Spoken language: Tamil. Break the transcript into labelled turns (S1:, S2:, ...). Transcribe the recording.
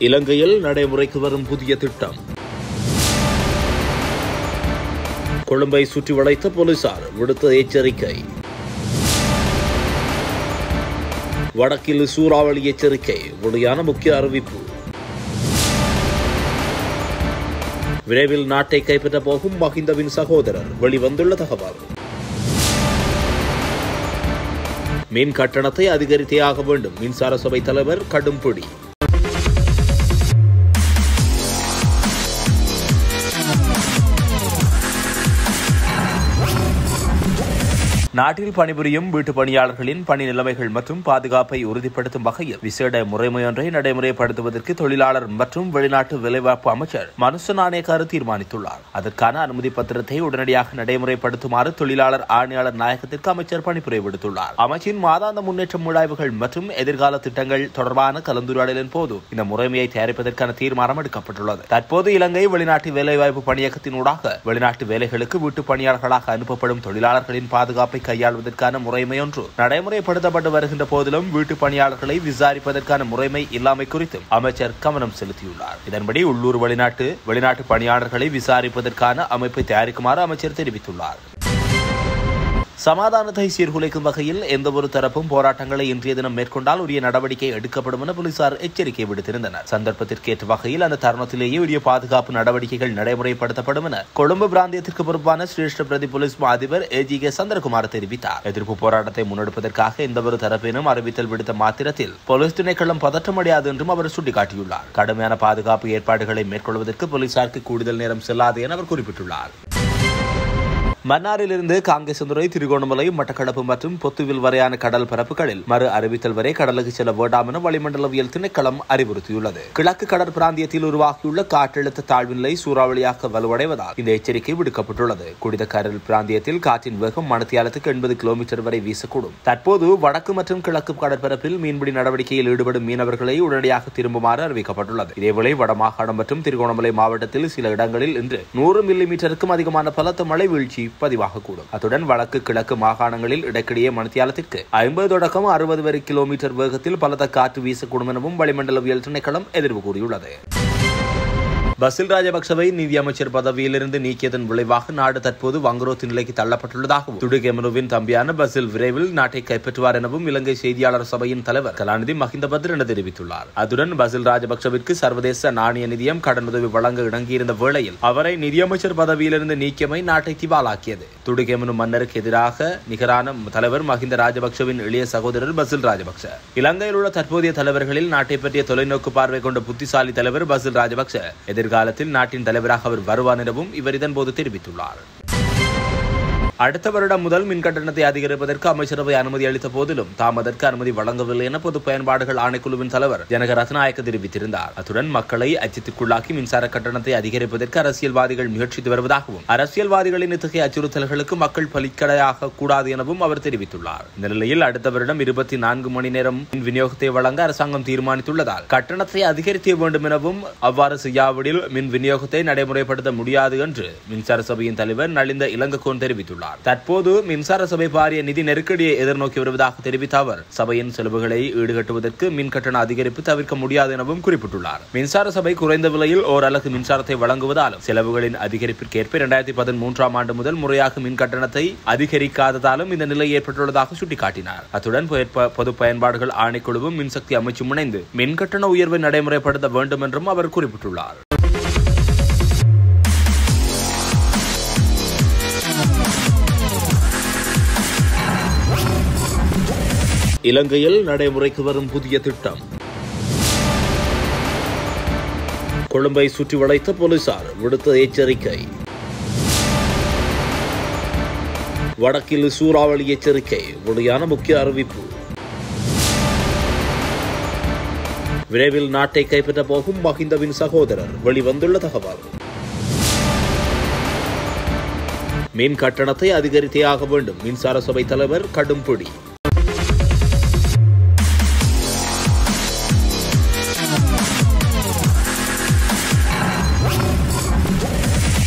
S1: இலங்கையில் நடைமுறைக்கு வரும் புதிய திட்டம் கொழும்பை சுற்றி வளைத்த போலீசார் விடுத்த எச்சரிக்கை வடக்கில் சூறாவளி எச்சரிக்கை வெளியான முக்கிய அறிவிப்பு விரைவில் நாட்டை கைப்பற்ற போகும் மஹிந்தவின் சகோதரர் வெளிவந்துள்ள தகவல் மின் கட்டணத்தை அதிகரித்தே ஆக வேண்டும் மின்சார சபை தலைவர் கடும் பிடி நாட்டில் பணிபுரியும் வீட்டு பணியாளர்களின் பணி நிலைமைகள் மற்றும் பாதுகாப்பை உறுதிப்படுத்தும் வகையில் விசேட முறைமையொன்றை நடைமுறைப்படுத்துவதற்கு தொழிலாளர் மற்றும் வெளிநாட்டு வேலைவாய்ப்பு அமைச்சர் மனுஷ நாணயக்காரு தீர்மானித்துள்ளார் அதற்கான அனுமதி பத்திரத்தை உடனடியாக நடைமுறைப்படுத்துமாறு தொழிலாளர் ஆணையாளர் நாயகத்திற்கு அமைச்சர் பணிப்புரை விடுத்துள்ளார் அமைச்சின் மாதாந்த முன்னேற்ற முழாய்வுகள் மற்றும் எதிர்கால திட்டங்கள் தொடர்பான கலந்துரையாடலின் போது இந்த முறைமையை தயாரிப்பதற்கான தீர்மானம் எடுக்கப்பட்டுள்ளது தற்போது இலங்கை வெளிநாட்டு வேலைவாய்ப்பு பணியகத்தினூடாக வெளிநாட்டு வேலைகளுக்கு வீட்டு பணியாளர்களாக அனுப்பப்படும் தொழிலாளர்களின் பாதுகாப்பை கையாள்வதற்கான முறைமை ஒன்று நடைமுறைப்படுத்தப்பட்டு வருகின்ற போதிலும் வீட்டு பணியாளர்களை விசாரிப்பதற்கான முறைமை இல்லாமை குறித்தும் அமைச்சர் கவனம் செலுத்தியுள்ளார் இதன்படி உள்ளூர் வெளிநாட்டு வெளிநாட்டு பணியாளர்களை விசாரிப்பதற்கான அமைப்பை தயாரிக்குமாறு அமைச்சர் தெரிவித்துள்ளார் சமாதானத்தை சீர்குலைக்கும் வகையில் எந்தவொரு தரப்பும் போராட்டங்களை இன்றைய தினம் மேற்கொண்டால் உரிய நடவடிக்கை எடுக்கப்படும் என போலீசார் எச்சரிக்கை விடுத்திருந்தனர் சந்தர்ப்பத்திற்கேற்ற வகையில் அந்த தருணத்திலேயே உரிய பாதுகாப்பு நடவடிக்கைகள் நடைமுறைப்படுத்தப்படும் என கொழும்பு பிராந்தியத்திற்கு பொறுப்பான சிரேஷ்ட பிரதி போலீஸ் மா அதிபர் ஏ ஜி கே சந்திரகுமார் தெரிவித்தார் எதிர்ப்பு போராட்டத்தை முன்னெடுப்பதற்காக எந்தவொரு தரப்பினும் அறிவித்தல் விடுத்த மாத்திரத்தில் போலீஸ் திணைக்களம் பதற்றமடையாது என்றும் அவர் சுட்டிக்காட்டியுள்ளார் கடுமையான பாதுகாப்பு ஏற்பாடுகளை மேற்கொள்வதற்கு போலீசாருக்கு கூடுதல் நேரம் செல்லாது என அவர் குறிப்பிட்டுள்ளார் மன்னாரிலிருந்து காங்கேசந்துறை திருகோணமலை மட்டக்களப்பு மற்றும் பொத்துவில் வரையான கடல் பரப்புகளில் மறு அறிவித்தல் வரை கடலுக்கு செல்ல வேண்டாம் என வளிமண்டலவியல் திணைக்களம் அறிவுறுத்தியுள்ளது கிழக்கு கடற் பிராந்தியத்தில் உருவாகியுள்ள காற்றழுத்த தாழ்வு நிலை சூறாவளியாக வலுவடைவதால் இந்த எச்சரிக்கை விடுக்கப்பட்டுள்ளது குடித கடல் பிராந்தியத்தில் காற்றின் வேகம் மணத்தியாலத்துக்கு எண்பது கிலோமீட்டர் வரை வீசக்கூடும் தற்போது வடக்கு மற்றும் கிழக்கு கடற்பரப்பில் மீன்பிடி நடவடிக்கையில் ஈடுபடும் மீனவர்களை உடனடியாக திரும்புமாறு அறிவிக்கப்பட்டுள்ளது இதேவேளை வடமாகாணம் மற்றும் திருகோணமலை மாவட்டத்தில் சில இடங்களில் இன்று நூறு மில்லி மீட்டருக்கும் அதிகமான பலத்த மழை வீழ்ச்சி பதிவாகக்கூடும் அத்துடன் வடக்கு கிழக்கு மாகாணங்களில் இடைக்கிடையே மணித்தியாலத்திற்கு ஐம்பது தொடக்கம் அறுபது வரை கிலோமீட்டர் வேகத்தில் பலத்த காற்று வீசக்கூடும் எனவும் வளிமண்டலவியல் திணைக்களம் எதிர்வு கூறியுள்ளது பசில் ராஜபக்சவை நிதியமைச்சர் பதவியிலிருந்து நீக்கியதன் விளைவாக நாடு தற்போது வங்குரோத்து நிலைக்கு தள்ளப்பட்டுள்ளதாகவும் துடுகெமனுவின் தம்பியான பசில் விரைவில் நாட்டை கைப்பற்றுவார் எனவும் இலங்கை செய்தியாளர் சபையின் தலைவர் கலாநிதி மஹிந்த பத்ரன தெரிவித்துள்ளார் அத்துடன் பசில் ராஜபக்சவிற்கு சர்வதேச நாணய நிதியம் கடனுதவி வழங்க இணங்கியிருந்த வேளையில் அவரை நிதியமைச்சர் பதவியிலிருந்து நீக்கியமை நாட்டை திவாலாக்கியது துடுகெமனு மன்னருக்கு எதிராக நிகரான தலைவர் மஹிந்த ராஜபக்சவின் இளைய சகோதரர் பசில் ராஜபக்ச இலங்கையில் உள்ள தற்போதைய தலைவர்களில் நாட்டை பற்றிய தொலைநோக்கு பார்வை கொண்ட புத்திசாலி தலைவர் பசில் ராஜபக்ச எதிர்காலத்தில் நாட்டின் தலைவராக அவர் வருவார் எனவும் இவர் இதன்போது தெரிவித்துள்ளார் அடுத்த வருடம் முதல் மின் கட்டணத்தை அதிகரிப்பதற்கு அமைச்சரவை அனுமதி அளித்த போதிலும் தாம் அதற்கு அனுமதி வழங்கவில்லை என பொது பயன்பாடுகள் ஆணைக்குழுவின் தலைவர் ஜனக ரத்நாயக்க தெரிவித்திருந்தார் அத்துடன் மக்களை அச்சத்துக்குள்ளாக்கி மின்சார கட்டணத்தை அதிகரிப்பதற்கு அரசியல்வாதிகள் முயற்சித்து வருவதாகவும் அரசியல்வாதிகளின் இத்தகைய அச்சுறுத்தல்களுக்கு மக்கள் பலிக்கடையாக கூடாது எனவும் அவர் தெரிவித்துள்ளார் இந்த நிலையில் அடுத்த வருடம் இருபத்தி நான்கு மணி நேரம் மின் விநியோகத்தை வழங்க அரசாங்கம் தீர்மானித்துள்ளதால் கட்டணத்தை அதிகரிக்க வேண்டும் எனவும் அவ்வாறு செய்யாவிடில் மின் விநியோகத்தை நடைமுறைப்படுத்த முடியாது என்று மின்சார சபையின் தலைவர் நலிந்த இளங்ககோன் தெரிவித்துள்ளார் தற்போது மின்சார சபை பாரிய நிதி நெருக்கடியை எதிர்நோக்கி வருவதாக தெரிவித்த அவர் சபையின் செலவுகளை ஈடுகட்டுவதற்கு மின் கட்டண அதிகரிப்பு தவிர்க்க முடியாது எனவும் குறிப்பிட்டுள்ளார் மின்சார சபை குறைந்த விலையில் ஓர் அலகு மின்சாரத்தை வழங்குவதாலும் செலவுகளின் அதிகரிப்பிற்கேற்ப இரண்டாயிரத்தி பதிமூன்றாம் ஆண்டு முதல் முறையாக மின் கட்டணத்தை அதிகரிக்காததாலும் இந்த நிலை ஏற்பட்டுள்ளதாக சுட்டிக்காட்டினார் அத்துடன் பொ- பொது பயன்பாடுகள் ஆணைக்குழுவும் மின்சக்தி அமைச்சும் இணைந்து மின் கட்டண உயர்வை நடைமுறைப்படுத்த வேண்டும் என்றும் அவர் குறிப்பிட்டுள்ளார் இலங்கையில் நடைமுறைக்கு வரும் புதிய திட்டம் கொழும்பை சுற்றி வளைத்த போலீசார் விடுத்த எச்சரிக்கை வடக்கில் சூறாவளி எச்சரிக்கை வெளியான முக்கிய அறிவிப்பு விரைவில் நாட்டை கைப்பற்ற போகும் மஹிந்தவின் சகோதரர் வெளிவந்துள்ள தகவல் மின் கட்டணத்தை அதிகரித்தே ஆக வேண்டும் மின்சார சபை தலைவர் கடும் பிடி